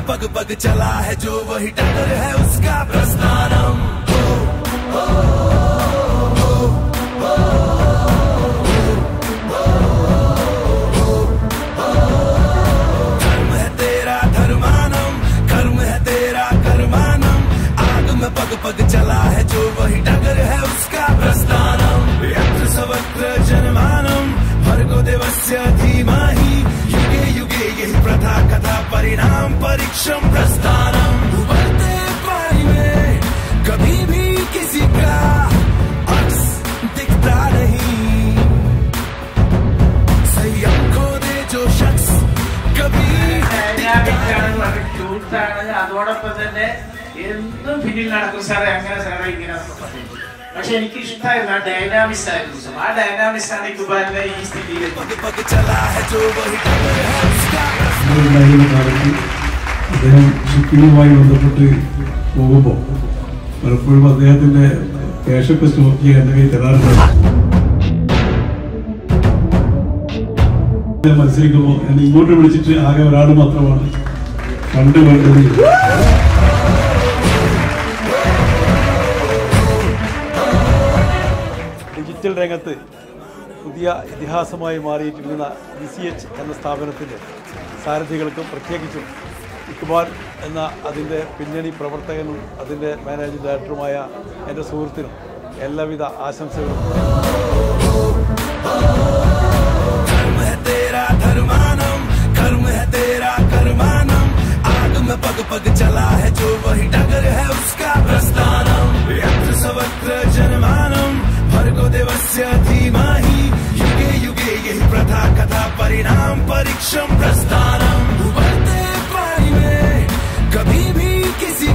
पग पग चला है जो वही डगर है उसका प्रस्थानम धर्म है तेरा धर्मानम कर्म है तेरा कर्मानम आग में पग पग चला है जो वही डगर है उसका प्रस्थानम यत्र सवत्र जनमानम भर्गो देवस्य धीमहि युगे युगे यही प्रथा कथा परिणाम परीक्षम प्रस्थानम उबलते पानी में कभी भी किसी का अक्स दिखता नहीं संयम खो दे जो शख्स कभी ഡൈനാമിക് ആണ് വളരെ ക്യൂട്ട് ആണ് അതോടൊപ്പം തന്നെ എന്നും പിന്നിൽ നടക്കും സാറേ അങ്ങനെ സാറേ ഇങ്ങനെ എന്നൊക്കെ പറയും. പക്ഷെ എനിക്ക് ഇഷ്ടമായിരുന്നു ആ ഡൈനാമിക്സ് ആയിരുന്നു ആ ഡൈനാമിക്സ് ആണ് ഇക്ബാലിനെ ഈ സ്ഥിതിയിൽ पग पग चला है जो वही डगर है उसका ഉണ്ടായിരുന്ന കാലത്ത് അദ്ദേഹം ഷിപ്പിങ്ങുമായി ബന്ധപ്പെട്ട് പോകുമ്പോൾ പലപ്പോഴും അദ്ദേഹത്തിന്റെ ക്യാഷൊക്കെ സ്റ്റോക്ക് ചെയ്യാൻ എൻ്റെ കയ്യിൽ തരാറുണ്ട് ഞാൻ മത്സരിക്കുമ്പോൾ എന്നെ ഇങ്ങോട്ട് വിളിച്ചിട്ട് ആകെ ഒരാൾ മാത്രമാണ് ഫണ്ട് വേണ്ടത് ഡിജിറ്റൽ രംഗത്ത് പുതിയ ഇതിഹാസമായി മാറിയിട്ടിരിക്കുന്ന ബി സി എച്ച് എന്ന സ്ഥാപനത്തിൻ്റെ സാരഥികൾക്കും പ്രത്യേകിച്ചും ഇക്ബാൽ എന്ന അതിൻ്റെ പിന്നണി പ്രവർത്തകനും അതിൻ്റെ മാനേജിംഗ് ഡയറക്ടറുമായ എൻ്റെ സുഹൃത്തിനും എല്ലാവിധ ആശംസകളും धर्म है तेरा धर्मानम कर्म है तेरा कर्मानम आग में पग पग चला है जो वही डगर है उसका प्रस्थानम यत्र सवत्र जनमानम भर्गो देवस्य धीमहि युगे युगे यही प्रथा कथा परिणाम परीक्षम प्रस्थानम उबलते पानी में कभी भी किसी